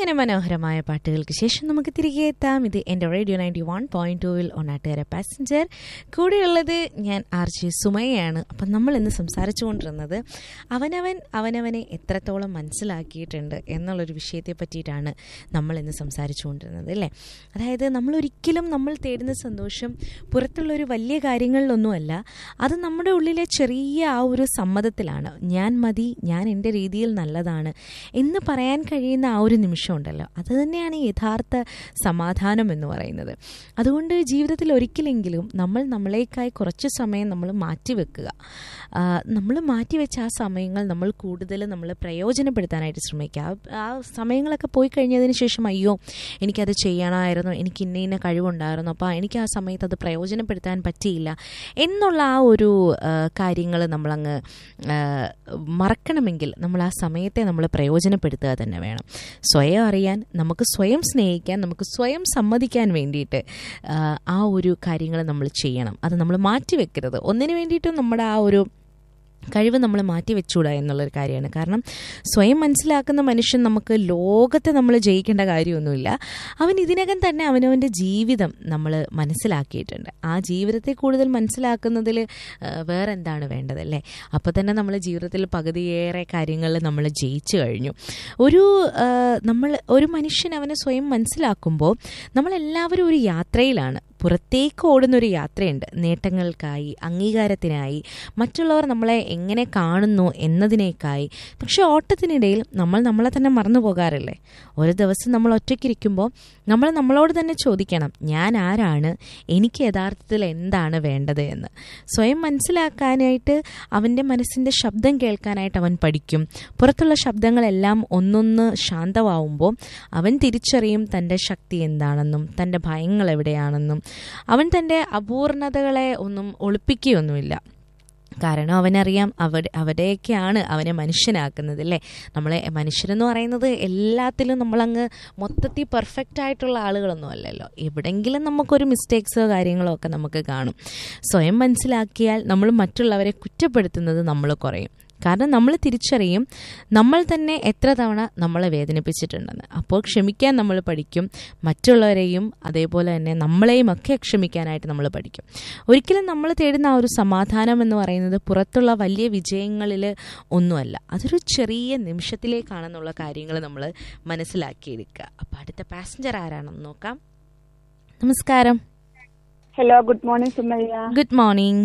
അങ്ങനെ മനോഹരമായ പാട്ടുകൾക്ക് ശേഷം നമുക്ക് തിരികെ എത്താം ഇത് എൻ്റെ റേഡിയോ നയൻറ്റി വൺ പോയിന്റ് ടൂവിൽ ഒന്നാട്ടുകാര പാസഞ്ചർ കൂടെയുള്ളത് ഞാൻ ആർ ജെ സുമയാണ് അപ്പം നമ്മൾ ഇന്ന് സംസാരിച്ചുകൊണ്ടിരുന്നത് അവനവൻ അവനവനെ എത്രത്തോളം മനസ്സിലാക്കിയിട്ടുണ്ട് എന്നുള്ളൊരു വിഷയത്തെ പറ്റിയിട്ടാണ് നമ്മൾ ഇന്ന് സംസാരിച്ചുകൊണ്ടിരുന്നത് അല്ലേ അതായത് നമ്മൾ ഒരിക്കലും നമ്മൾ തേടുന്ന സന്തോഷം പുറത്തുള്ളൊരു വലിയ കാര്യങ്ങളിലൊന്നുമല്ല അത് നമ്മുടെ ഉള്ളിലെ ചെറിയ ആ ഒരു സമ്മതത്തിലാണ് ഞാൻ മതി ഞാൻ എൻ്റെ രീതിയിൽ നല്ലതാണ് എന്ന് പറയാൻ കഴിയുന്ന ആ ഒരു നിമിഷം ഉണ്ടല്ലോ അത് തന്നെയാണ് യഥാർത്ഥ സമാധാനം എന്ന് പറയുന്നത് അതുകൊണ്ട് ജീവിതത്തിൽ ഒരിക്കലെങ്കിലും നമ്മൾ നമ്മളേക്കായി കുറച്ച് സമയം നമ്മൾ മാറ്റിവെക്കുക നമ്മൾ മാറ്റിവെച്ച ആ സമയങ്ങൾ നമ്മൾ കൂടുതൽ നമ്മൾ പ്രയോജനപ്പെടുത്താനായിട്ട് ശ്രമിക്കുക ആ- ആ സമയങ്ങളൊക്കെ പോയി കഴിഞ്ഞതിന് ശേഷം അയ്യോ എനിക്കത് ചെയ്യണമായിരുന്നു എനിക്ക് ഇന്ന ഇന്ന കഴിവുണ്ടായിരുന്നു അപ്പോൾ എനിക്ക് ആ സമയത്ത് അത് പ്രയോജനപ്പെടുത്താൻ പറ്റിയില്ല എന്നുള്ള ആ ഒരു കാര്യങ്ങൾ നമ്മളങ്ങ് ആ, മറക്കണമെങ്കിൽ നമ്മൾ ആ സമയത്തെ നമ്മൾ പ്രയോജനപ്പെടുത്തുക തന്നെ വേണം സ്വയം അറിയാൻ നമുക്ക് സ്വയം സ്നേഹിക്കാൻ നമുക്ക് സ്വയം സമ്മതിക്കാൻ വേണ്ടിയിട്ട് ആ, ആ ഒരു കാര്യങ്ങൾ നമ്മൾ ചെയ്യണം അത് നമ്മൾ മാറ്റിവെക്കരുത് ഒന്നിനു വേണ്ടിയിട്ടും നമ്മുടെ ആ ഒരു കഴിവ് നമ്മൾ മാറ്റി വെച്ചുകൂടാ എന്നുള്ളൊരു കാര്യമാണ് കാരണം സ്വയം മനസ്സിലാക്കുന്ന മനുഷ്യൻ നമുക്ക് ലോകത്തെ നമ്മൾ ജയിക്കേണ്ട കാര്യമൊന്നുമില്ല അവൻ ഇതിനകം തന്നെ അവനവൻ്റെ ജീവിതം നമ്മൾ മനസ്സിലാക്കിയിട്ടുണ്ട് ആ ജീവിതത്തെ കൂടുതൽ മനസ്സിലാക്കുന്നതിൽ വേറെ എന്താണ് വേണ്ടതല്ലേ അപ്പോൾ തന്നെ നമ്മൾ ജീവിതത്തിൽ പകുതിയേറെ കാര്യങ്ങളിൽ നമ്മൾ ജയിച്ചു കഴിഞ്ഞു ഒരു ആ, നമ്മൾ ഒരു മനുഷ്യൻ അവനെ സ്വയം മനസ്സിലാക്കുമ്പോൾ നമ്മളെല്ലാവരും ഒരു യാത്രയിലാണ് പുറത്തേക്ക് ഓടുന്നൊരു യാത്രയുണ്ട് നേട്ടങ്ങൾക്കായി അംഗീകാരത്തിനായി മറ്റുള്ളവർ നമ്മളെ എങ്ങനെ കാണുന്നു എന്നതിനേക്കായി പക്ഷെ ഓട്ടത്തിനിടയിൽ നമ്മൾ നമ്മളെ തന്നെ മറന്നു പോകാറില്ലേ ഒരു ദിവസം നമ്മൾ ഒറ്റയ്ക്കിരിക്കുമ്പോൾ നമ്മൾ നമ്മളോട് തന്നെ ചോദിക്കണം ഞാൻ ആരാണ് എനിക്ക് യഥാർത്ഥത്തിൽ എന്താണ് വേണ്ടത് എന്ന് സ്വയം മനസ്സിലാക്കാനായിട്ട് അവൻ്റെ മനസ്സിൻ്റെ ശബ്ദം കേൾക്കാനായിട്ട് അവൻ പഠിക്കും പുറത്തുള്ള ശബ്ദങ്ങളെല്ലാം ഒന്നൊന്ന് ശാന്തമാവുമ്പോൾ അവൻ തിരിച്ചറിയും തൻ്റെ ശക്തി എന്താണെന്നും തൻ്റെ ഭയങ്ങൾ എവിടെയാണെന്നും അവൻ തൻ്റെ അപൂർണതകളെ ഒന്നും ഒളിപ്പിക്കുകയൊന്നുമില്ല കാരണം അവനറിയാം അവിടെ അവിടെയൊക്കെയാണ് അവനെ മനുഷ്യനാക്കുന്നത് അല്ലേ നമ്മളെ മനുഷ്യരെന്ന് പറയുന്നത് എല്ലാത്തിലും നമ്മളങ്ങ് മൊത്തത്തിൽ പെർഫെക്റ്റ് ആയിട്ടുള്ള ആളുകളൊന്നും അല്ലല്ലോ എവിടെങ്കിലും നമുക്കൊരു മിസ്റ്റേക്സോ കാര്യങ്ങളോ ഒക്കെ നമുക്ക് കാണും സ്വയം മനസ്സിലാക്കിയാൽ നമ്മൾ മറ്റുള്ളവരെ കുറ്റപ്പെടുത്തുന്നത് നമ്മൾ കുറയും കാരണം നമ്മൾ തിരിച്ചറിയും നമ്മൾ തന്നെ എത്ര തവണ നമ്മളെ വേദനിപ്പിച്ചിട്ടുണ്ടെന്ന് അപ്പോൾ ക്ഷമിക്കാൻ നമ്മൾ പഠിക്കും മറ്റുള്ളവരെയും അതേപോലെ തന്നെ നമ്മളെയും ഒക്കെ ക്ഷമിക്കാനായിട്ട് നമ്മൾ പഠിക്കും ഒരിക്കലും നമ്മൾ തേടുന്ന ആ ഒരു സമാധാനം എന്ന് പറയുന്നത് പുറത്തുള്ള വലിയ വിജയങ്ങളിൽ ഒന്നുമല്ല അതൊരു ചെറിയ നിമിഷത്തിലേക്കാണെന്നുള്ള കാര്യങ്ങൾ നമ്മൾ മനസ്സിലാക്കിയെടുക്കുക അപ്പോൾ അടുത്ത പാസഞ്ചർ ആരാണെന്ന് നോക്കാം നമസ്കാരം hello good morning Sumayya good morning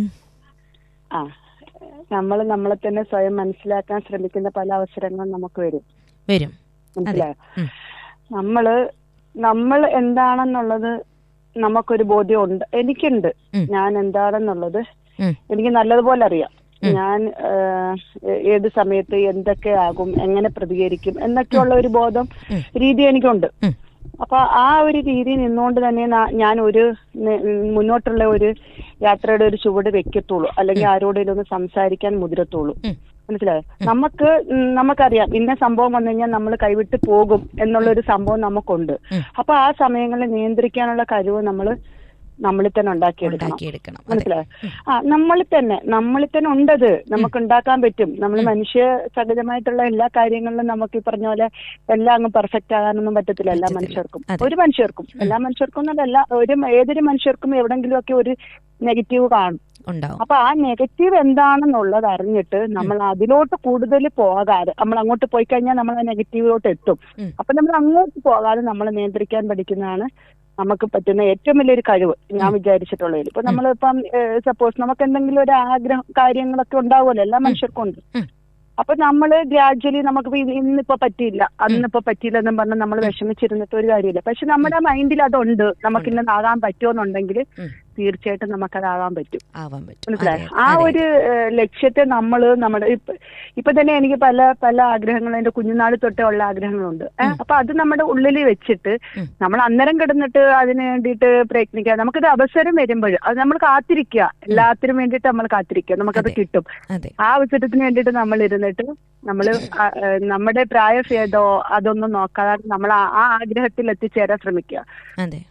ആ നമ്മൾ നമ്മളെ തന്നെ സ്വയം മനസ്സിലാക്കാൻ ശ്രമിക്കുന്ന പല അവസരങ്ങളും നമുക്ക് വരും വരും മനസ്സിലായോ ഉം. നമ്മള് നമ്മൾ എന്താണെന്നുള്ളത് നമുക്കൊരു ബോധ്യം ഉണ്ട് എനിക്കുണ്ട് ഉം. ഞാൻ എന്താണെന്നുള്ളത് ഉം. എനിക്ക് നല്ലതുപോലെ അറിയാം ഞാൻ ആ, ഏത് സമയത്ത് എന്തൊക്കെ ആകും എങ്ങനെ പ്രതികരിക്കും എന്നൊക്കെയുള്ള ഒരു ബോധം ഉം. രീതി എനിക്കുണ്ട് ഉം. അപ്പൊ ആ ഒരു രീതി നിന്നുകൊണ്ട് തന്നെ നാ- ഞാൻ ഒരു നെ- മുന്നോട്ടുള്ള ഒരു യാത്രയുടെ ഒരു ചുവട് വെക്കത്തുള്ളൂ അല്ലെങ്കിൽ ആരോടെങ്കിലും ഒന്ന് സംസാരിക്കാൻ മുതിരത്തുള്ളൂ ഉം. മനസ്സിലായോ നമുക്ക് ഉം, നമുക്കറിയാം ഇന്ന സംഭവം വന്നു കഴിഞ്ഞാൽ നമ്മൾ കൈവിട്ട് പോകും എന്നുള്ള ഒരു സംഭവം നമുക്കുണ്ട് ഉം. അപ്പൊ ആ സമയങ്ങളിൽ നിയന്ത്രിക്കാനുള്ള കഴിവ് നമ്മൾ നമ്മളിൽ തന്നെ ഉണ്ടാക്കിയെടുക്കണം ഉണ്ടാക്കിയെടുക്കണം അതെ മനസ്സിലായോ ആ നമ്മളിൽ തന്നെ നമ്മളിൽ തന്നെ ഉണ്ടത് നമുക്ക് ഉണ്ടാക്കാൻ പറ്റും നമ്മൾ മനുഷ്യ സഹജമായിട്ടുള്ള എല്ലാ കാര്യങ്ങളിലും നമുക്ക് ഈ പറഞ്ഞ പോലെ എല്ലാം അങ്ങ് പെർഫെക്റ്റ് ആകാനൊന്നും പറ്റത്തില്ല എല്ലാ പറ്റത്തില്ല. മനുഷ്യർക്കും അതെ. ഒരു മനുഷ്യർക്കും എല്ലാ മനുഷ്യർക്കും എന്നല്ല ഒരു ഏതൊരു മനുഷ്യർക്കും എവിടെങ്കിലും ഒക്കെ ഒരു നെഗറ്റീവ് കാണും ഉണ്ടാവും അപ്പൊ ആ നെഗറ്റീവ് എന്താണെന്നുള്ളത് അറിഞ്ഞിട്ട് നമ്മൾ അതിലോട്ട് കൂടുതൽ പോകാതെ നമ്മൾ അങ്ങോട്ട് പോയി കഴിഞ്ഞാൽ നമ്മൾ ആ നെഗറ്റീവിലോട്ട് എത്തും ഉം. അപ്പൊ നമ്മൾ അങ്ങോട്ട് പോകാതെ നമ്മൾ നിയന്ത്രിക്കാൻ പഠിക്കുന്നതാണ് നമുക്ക് പറ്റുന്ന ഏറ്റവും വലിയൊരു കഴിവ് ഞാൻ വിചാരിച്ചിട്ടുള്ളതിൽ ഇപ്പൊ നമ്മളിപ്പം സപ്പോസ് നമുക്ക് എന്തെങ്കിലും ഒരു ആഗ്രഹം കാര്യങ്ങളൊക്കെ ഉണ്ടാവുമല്ലോ എല്ലാ മനുഷ്യർക്കും ഉണ്ട് ഉം. അപ്പൊ നമ്മള് ഗ്രാജുവലി നമുക്ക് ഇന്നിപ്പോ പറ്റിയില്ല അന്നിപ്പോ പറ്റിയില്ല എന്നും പറഞ്ഞ് നമ്മൾ വിഷമിച്ചിരുന്നിട്ട് ഒരു കാര്യമില്ല പക്ഷെ നമ്മുടെ മൈൻഡിൽ അതുണ്ട് നമുക്ക് ഇന്നതാകാൻ പറ്റുമെന്നുണ്ടെങ്കിൽ ഉം. തീർച്ചയായിട്ടും നമുക്കതാകാൻ പറ്റും ആവാൻ പറ്റും മനസ്സിലായോ അതെ, ആ അതെ. ഒരു ഏഹ്, ലക്ഷ്യത്തെ നമ്മൾ നമ്മുടെ ഇപ്പ ഇപ്പൊ തന്നെ എനിക്ക് പല പല ആഗ്രഹങ്ങളും എന്റെ കുഞ്ഞുനാൾ തൊട്ടേ ഉള്ള ആഗ്രഹങ്ങളുണ്ട് ഏഹ്, അപ്പൊ അത് നമ്മുടെ ഉള്ളിൽ വെച്ചിട്ട് ഉം. നമ്മൾ അന്നേരം കിടന്നിട്ട് അതിന് വേണ്ടിയിട്ട് പ്രയത്നിക്കുക നമുക്കൊരു അവസരം വരുമ്പോൾ അത് നമ്മൾ കാത്തിരിക്കുക എല്ലാത്തിനും വേണ്ടിയിട്ട് നമ്മൾ കാത്തിരിക്കുക നമുക്കത് അതെ. കിട്ടും അതെ ആ അവസരത്തിന് വേണ്ടിയിട്ട് നമ്മൾ ഇരുന്നിട്ട് നമ്മൾ നമ്മുടെ പ്രായഭേദോ അതൊന്നും നോക്കാതെ നമ്മൾ ആ ആ ആഗ്രഹത്തിൽ എത്തിച്ചേരാൻ ശ്രമിക്കുക അതെ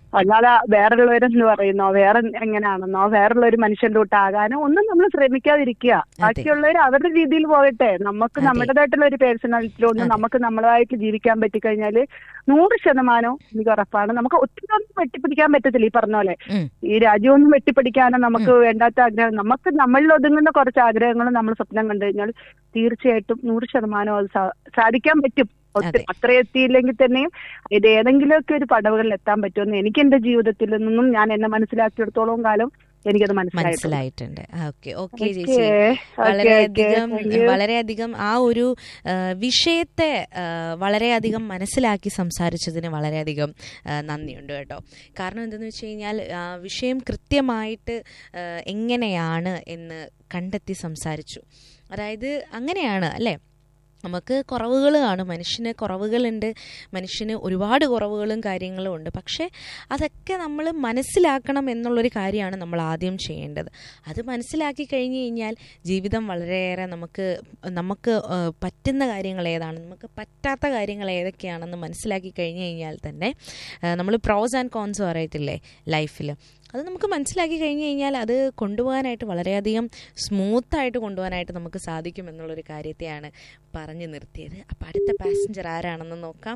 അല്ലാതെ വേറുള്ളവരെന്ന് പറയുന്നോ വേറെ എങ്ങനെയാണെന്നോ വേറുള്ള ഒരു മനുഷ്യന്റെ കൂട്ടാകാനോ ഒന്നും നമ്മൾ ശ്രമിക്കാതിരിക്കുക ബാക്കിയുള്ളവർ അവരുടെ രീതിയിൽ പോകട്ടെ നമുക്ക് അതെ. നമ്മുടേതായിട്ടുള്ള ഒരു പേഴ്സണാലിറ്റിയിലൊന്നും അതെ. നമുക്ക് നമ്മളായിട്ട് ജീവിക്കാൻ പറ്റിക്കഴിഞ്ഞാല് നൂറ് ശതമാനവും എനിക്ക് ഉറപ്പാണ് നമുക്ക് ഒത്തിരി ഒന്നും വെട്ടിപ്പിടിക്കാൻ പറ്റത്തില്ല ഈ പറഞ്ഞ പോലെ ഉം. ഈ രാജ്യമൊന്നും വെട്ടിപ്പിടിക്കാനോ നമുക്ക് വേണ്ടാത്ത ആഗ്രഹം നമുക്ക് നമ്മളിൽ ഒതുങ്ങുന്ന കുറച്ച് ആഗ്രഹങ്ങൾ നമ്മൾ സ്വപ്നം കണ്ടു കഴിഞ്ഞാൽ തീർച്ചയായിട്ടും നൂറ് ശതമാനം അത് സാ- സാധിക്കാൻ പറ്റും ഒത്തിരി അതെ. അത്ര എത്തിയില്ലെങ്കിൽ തന്നെയും ഇത് ഏതെങ്കിലുമൊക്കെ ഒരു പടവുകളിൽ എത്താൻ പറ്റുമെന്ന് എനിക്ക് എന്റെ ജീവിതത്തിൽ നിന്നും ഞാൻ എന്നെ മനസ്സിലാക്കിയെടുത്തോളം കാലം എനിക്കത് മനസ്സിലായിട്ടുണ്ട് മനസ്സിലായിട്ടുണ്ട് ഓക്കെ ഓക്കെ ചേച്ചി Okay, okay, വളരെയധികം okay, thank you. വളരെയധികം ആ ഒരു ആ, വിഷയത്തെ ആ, വളരെയധികം മനസ്സിലാക്കി സംസാരിച്ചതിന് വളരെയധികം ആ, നന്ദിയുണ്ട് കേട്ടോ കാരണം എന്തെന്ന് വെച്ച് കഴിഞ്ഞാൽ ആ, വിഷയം കൃത്യമായിട്ട് ആ, എങ്ങനെയാണ് എന്ന് കണ്ടെത്തി സംസാരിച്ചു അതായത് അങ്ങനെയാണ് അല്ലേ നമുക്ക് കുറവുകൾ കാണും മനുഷ്യന് കുറവുകളുണ്ട് മനുഷ്യന് ഒരുപാട് കുറവുകളും കാര്യങ്ങളും ഉണ്ട് പക്ഷേ അതൊക്കെ നമ്മൾ മനസ്സിലാക്കണം എന്നുള്ളൊരു കാര്യമാണ് നമ്മൾ ആദ്യം ചെയ്യേണ്ടത് അത് മനസ്സിലാക്കി കഴിഞ്ഞ് കഴിഞ്ഞാൽ ജീവിതം വളരെയേറെ നമുക്ക് നമുക്ക് ആ, പറ്റുന്ന കാര്യങ്ങൾ ഏതാണ് നമുക്ക് പറ്റാത്ത കാര്യങ്ങൾ ഏതൊക്കെയാണെന്ന് മനസ്സിലാക്കി കഴിഞ്ഞ് കഴിഞ്ഞാൽ തന്നെ നമ്മൾ പ്രോസ് ആൻഡ് കോൺസ് പറയത്തില്ലേ ലൈഫിൽ അത് നമുക്ക് മനസ്സിലാക്കി കഴിഞ്ഞ് കഴിഞ്ഞാൽ അത് കൊണ്ടുപോകാനായിട്ട് വളരെയധികം സ്മൂത്തായിട്ട് കൊണ്ടുപോകാനായിട്ട് നമുക്ക് സാധിക്കും എന്നുള്ളൊരു കാര്യത്തെയാണ് പറഞ്ഞു നിർത്തിയത് അപ്പം അടുത്ത പാസഞ്ചർ ആരാണെന്ന് നോക്കാം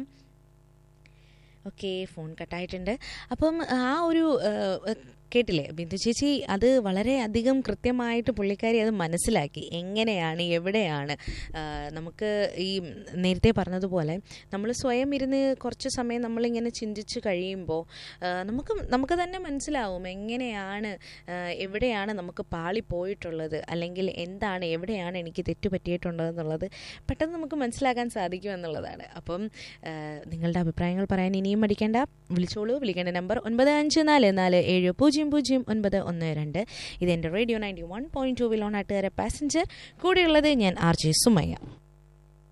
ഓക്കെ ഫോൺ കട്ടായിട്ടുണ്ട് അപ്പം ആ ഒരു ആ, കേട്ടില്ലേ ബിന്ദു ചേച്ചി അത് വളരെ അധികം കൃത്യമായിട്ട് പുള്ളിക്കാരി അത് മനസ്സിലാക്കി എങ്ങനെയാണ് എവിടെയാണ് ആ, നമുക്ക് ഈ നേരത്തെ പറഞ്ഞതുപോലെ നമ്മൾ സ്വയം ഇരുന്ന് കുറച്ച് സമയം നമ്മളിങ്ങനെ ചിന്തിച്ച് കഴിയുമ്പോൾ ആ, നമുക്ക് നമുക്ക് തന്നെ മനസ്സിലാവും എങ്ങനെയാണ് ആ, എവിടെയാണ് നമുക്ക് പാളി പോയിട്ടുള്ളത് അല്ലെങ്കിൽ എന്താണ് എവിടെയാണ് എനിക്ക് തെറ്റ് പറ്റിയിട്ടുള്ളതെന്നുള്ളത് പെട്ടെന്ന് നമുക്ക് മനസ്സിലാക്കാൻ സാധിക്കും എന്നുള്ളതാണ് അപ്പം ആ, നിങ്ങളുടെ അഭിപ്രായങ്ങൾ പറയാൻ ഇനിയും മടിക്കേണ്ട വിളിച്ചോളൂ വിളിക്കേണ്ട നമ്പർ ഒൻപത് അഞ്ച് നാല് നാല് ഏഴ് പൂജ്യം പൂജ്യം ഒൻപത് ഒന്ന് രണ്ട് ഇത് എൻ്റെ radio ninety one point two വിലോണാട്ടുകാരെ പാസഞ്ചർ കൂടെയുള്ളത് ഞാൻ ആർ ജെ സുമയ്യ